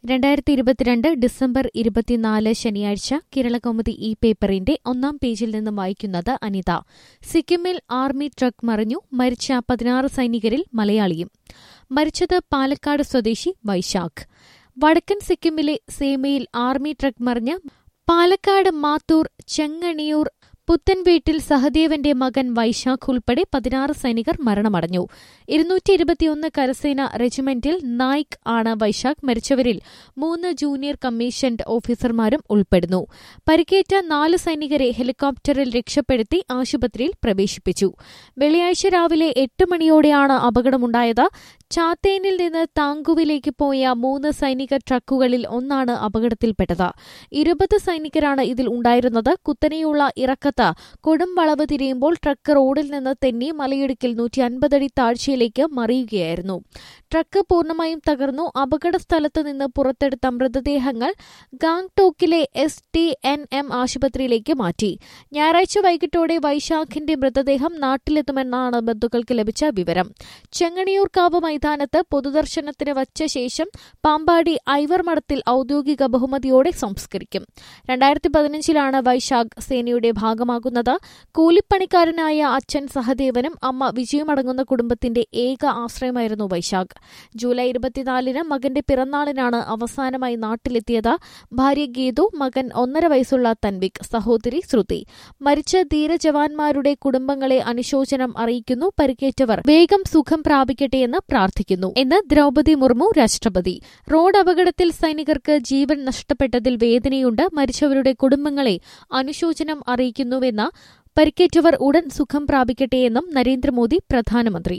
രണ്ടായിരത്തി ഇരുപത്തിരണ്ട് ഡിസംബർ ഇരുപത്തിനാല് ശനിയാഴ്ച കേരളകൗമുദി ഈ പേപ്പറിന്റെ ഒന്നാം പേജിൽ നിന്ന് വായിക്കുന്നത് അനിത സിക്കിമിൽ ആർമി ട്രക്ക് മറിഞ്ഞു മരിച്ച പതിനാറ് സൈനികരിൽ മലയാളിയും മരിച്ചത് പാലക്കാട് സ്വദേശി വൈശാഖ് വടക്കൻ സിക്കിമിലെ സേമയിൽ ആർമി ട്രക്ക് മറിഞ്ഞ് പാലക്കാട് മാത്തൂർ ചെങ്ങണിയൂർ പുത്തൻവീട്ടിൽ സഹദേവന്റെ മകൻ വൈശാഖ് ഉൾപ്പെടെ പതിനാറ് സൈനികർ മരണമടഞ്ഞു ഇരുന്നൂറ്റി ഇരുപത്തിയൊന്ന് കരസേന റെജിമെന്റിൽ നായിക് ആണ് വൈശാഖ് മരിച്ചവരിൽ മൂന്ന് ജൂനിയർ കമ്മീഷൻഡ് ഓഫീസർമാരും ഉൾപ്പെടുന്നു പരിക്കേറ്റ നാല് സൈനികരെ ഹെലികോപ്റ്ററിൽ രക്ഷപ്പെടുത്തി ആശുപത്രിയിൽ പ്രവേശിപ്പിച്ചു വെള്ളിയാഴ്ച രാവിലെ എട്ട് മണിയോടെയാണ് അപകടമുണ്ടായത് ചാത്തേനിൽ നിന്ന് താങ്കുവിലേക്ക് പോയ മൂന്ന് സൈനിക ട്രക്കുകളിൽ ഒന്നാണ് അപകടത്തിൽപ്പെട്ടത് ഇരുപത് സൈനികരാണ് ഇതിൽ ഉണ്ടായിരുന്നത് കുത്തനെയുള്ള ഇറക്കത്ത് കൊടും വളവ് തിരിയുമ്പോൾ ട്രക്ക് റോഡിൽ നിന്ന് തെന്നി മലയിടുക്കിൽ നൂറ്റി അൻപതടി താഴ്ചയിലേക്ക് മറിയുകയായിരുന്നു ട്രക്ക് പൂർണ്ണമായും തകർന്നു അപകട സ്ഥലത്ത് നിന്ന് പുറത്തെടുത്ത മൃതദേഹങ്ങൾ ഗാങ്ടോക്കിലെ എസ് ടി എൻ എം ആശുപത്രിയിലേക്ക് മാറ്റി ഞായറാഴ്ച വൈകിട്ടോടെ വൈശാഖിന്റെ മൃതദേഹം നാട്ടിലെത്തുമെന്നാണ് ബന്ധുക്കൾക്ക് ലഭിച്ച വിവരം ചെങ്ങണിയൂർക്കാവ് മൈതാനത്ത് പൊതുദർശനത്തിന് വച്ച ശേഷം പാമ്പാടി ഐവർ മഠത്തിൽ ഔദ്യോഗിക ബഹുമതിയോടെ സംസ്കരിക്കും രണ്ടായിരത്തി പതിനഞ്ചിലാണ് വൈശാഖ് സേനയുടെ ഭാഗമാകുന്നത് കൂലിപ്പണിക്കാരനായ അച്ഛൻ സഹദേവനും അമ്മ വിജയമടങ്ങുന്ന കുടുംബത്തിന്റെ ഏക ആശ്രയമായിരുന്നു വൈശാഖ് ജൂലൈ ഇരുപത്തിനാലിന് മകന്റെ പിറന്നാളിനാണ് അവസാനമായി നാട്ടിലെത്തിയത് ഭാര്യ ഗീതു മകൻ ഒന്നര വയസ്സുള്ള തൻവിക് സഹോദരി ശ്രുതി മരിച്ച ധീരജവാന്മാരുടെ കുടുംബങ്ങളെ അനുശോചനം അറിയിക്കുന്നു പരിക്കേറ്റവർ വേഗം സുഖം പ്രാപിക്കട്ടെയെന്ന് പ്രാർത്ഥിക്കുന്നു എന്ന് ദ്രൗപതി മുർമു രാഷ്ട്രപതി റോഡ് അപകടത്തിൽ സൈനികർക്ക് ജീവൻ നഷ്ടപ്പെട്ടതിൽ വേദനയുണ്ട് മരിച്ചവരുടെ കുടുംബങ്ങളെ അനുശോചനം അറിയിക്കുന്നുവെന്ന് പരിക്കേറ്റവർ ഉടൻ സുഖം പ്രാപിക്കട്ടെയെന്നും നരേന്ദ്രമോദി പ്രധാനമന്ത്രി